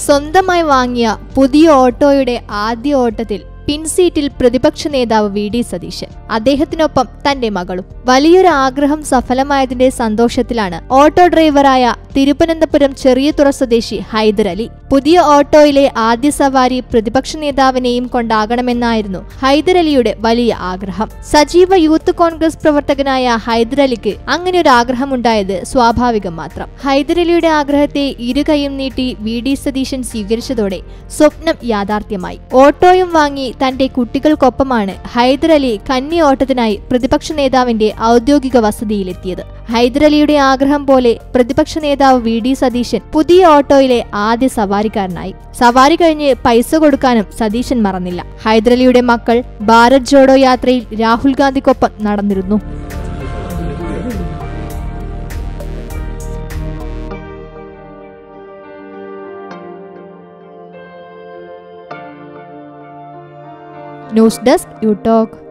സ്വന്തമായി വാങ്ങിയ പുതിയ ഓട്ടോയുടെ ആദ്യ ഓട്ടത്തിൽ പിൻസീറ്റിൽ പ്രതിപക്ഷ നേതാവ് വി ഡി സതീശൻ അദ്ദേഹത്തിനൊപ്പം തന്റെ മകളും വലിയൊരു ആഗ്രഹം സഫലമായതിന്റെ സന്തോഷത്തിലാണ് ഓട്ടോ ഡ്രൈവറായ തിരുവനന്തപുരം ചെറിയതുറ സ്വദേശി ഹൈദർ അലി പുതിയ ഓട്ടോയിലെ ആദ്യ സവാരി പ്രതിപക്ഷ നേതാവിനെയും കൊണ്ടാകണമെന്നായിരുന്നു ഹൈദർ അലിയുടെ വലിയ ആഗ്രഹം സജീവ യൂത്ത് കോൺഗ്രസ് പ്രവർത്തകനായ ഹൈദർ അലിക്ക് അങ്ങനെ ഒരു ആഗ്രഹമുണ്ടായത് സ്വാഭാവികം മാത്രം ഹൈദർ അലിയുടെ ആഗ്രഹത്തെ ഇരുകൈയും നീട്ടി വി ഡി സതീശൻ സ്വീകരിച്ചതോടെ സ്വപ്നം യാഥാർത്ഥ്യമായി ഓട്ടോയും വാങ്ങി തന്റെ കുട്ടികൾക്കൊപ്പമാണ് ഹൈദർ അലി കന്നി ഓട്ടത്തിനായി പ്രതിപക്ഷ നേതാവിന്റെ ഔദ്യോഗിക വസതിയിലെത്തിയത് ഹൈദർ അലിയുടെ ആഗ്രഹം പോലെ പ്രതിപക്ഷ നേതാവ് വി ഡി സതീശൻ പുതിയ ഓട്ടോയിലെ ആദ്യ സവാരിക്കാരനായി സവാരി കഴിഞ്ഞ് പൈസ കൊടുക്കാനും സതീശൻ മറന്നില്ല ഹൈദർ അലിയുടെ മക്കൾ ഭാരത് ജോഡോ യാത്രയിൽ രാഹുൽ ഗാന്ധിക്കൊപ്പം നടന്നിരുന്നു ന്യൂസ് ഡെസ്ക് യു ടോക്ക്